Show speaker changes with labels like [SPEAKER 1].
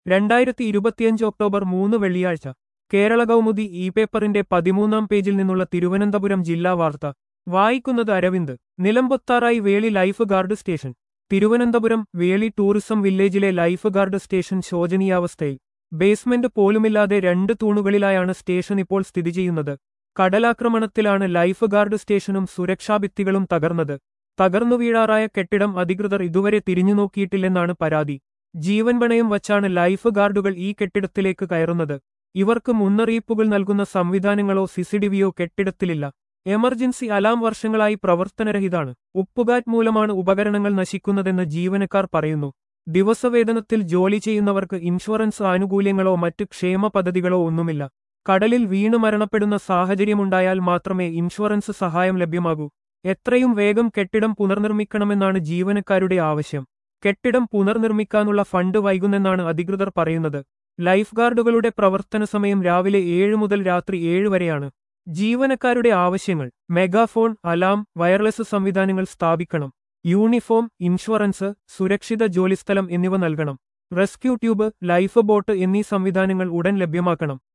[SPEAKER 1] രണ്ടായിരത്തി ഇരുപത്തിയഞ്ച് ഒക്ടോബർ മൂന്ന് വെള്ളിയാഴ്ച കേരള കൗമുദി ഇ പേപ്പറിന്റെ പതിമൂന്നാം പേജിൽ നിന്നുള്ള തിരുവനന്തപുരം ജില്ലാ വാർത്ത വായിക്കുന്നത് അരവിന്ദ് നിലമ്പൊത്താറായി Veli lifeguard station Thiruvananthapuram Veli tourism വില്ലേജിലെ ലൈഫ് ഗാർഡ് സ്റ്റേഷൻ ശോചനീയാവസ്ഥയിൽ ബേസ്മെന്റ് പോലുമില്ലാതെ രണ്ട് തൂണുകളിലായാണ് സ്റ്റേഷൻ ഇപ്പോൾ സ്ഥിതി ചെയ്യുന്നത് കടലാക്രമണത്തിലാണ് ലൈഫ് ഗാർഡ് സ്റ്റേഷനും സുരക്ഷാഭിത്തികളും തകർന്നത് തകർന്നു വീഴാറായ കെട്ടിടം അധികൃതർ ഇതുവരെ തിരിഞ്ഞുനോക്കിയിട്ടില്ലെന്നാണ് പരാതി ജീവൻ പണയം വച്ചാണ് ലൈഫ് ഗാർഡുകൾ ഈ കെട്ടിടത്തിലേക്ക് കയറുന്നത് ഇവർക്ക് മുന്നറിയിപ്പുകൾ നൽകുന്ന സംവിധാനങ്ങളോ സിസിഡിവിയോ കെട്ടിടത്തിലില്ല എമർജൻസി അലാം വർഷങ്ങളായി പ്രവർത്തനരഹിതാണ് ഉപ്പുകാറ്റ് മൂലമാണ് ഉപകരണങ്ങൾ നശിക്കുന്നതെന്ന് ജീവനക്കാർ പറയുന്നു ദിവസവേതനത്തിൽ ജോലി ചെയ്യുന്നവർക്ക് ഇൻഷുറൻസ് ആനുകൂല്യങ്ങളോ മറ്റ് ക്ഷേമ പദ്ധതികളോ ഒന്നുമില്ല കടലിൽ വീണു മരണപ്പെടുന്ന സാഹചര്യമുണ്ടായാൽ മാത്രമേ ഇൻഷുറൻസ് സഹായം ലഭ്യമാകൂ എത്രയും വേഗം കെട്ടിടം പുനർനിർമ്മിക്കണമെന്നാണ് ജീവനക്കാരുടെ ആവശ്യം കെട്ടിടം പുനർനിർമ്മിക്കാനുള്ള ഫണ്ട് വൈകുന്നെന്നാണ് അധികൃതർ പറയുന്നത് ലൈഫ് ഗാർഡുകളുടെ പ്രവർത്തന സമയം രാവിലെ ഏഴ് മുതൽ രാത്രി ഏഴ് വരെയാണ് ജീവനക്കാരുടെ ആവശ്യങ്ങൾ മെഗാഫോൺ അലാം വയർലെസ് സംവിധാനങ്ങൾ സ്ഥാപിക്കണം യൂണിഫോം ഇൻഷുറൻസ് സുരക്ഷിത ജോലിസ്ഥലം എന്നിവ നൽകണം റെസ്ക്യൂ ട്യൂബ് ലൈഫ് ബോട്ട് എന്നീ സംവിധാനങ്ങൾ ഉടൻ ലഭ്യമാക്കണം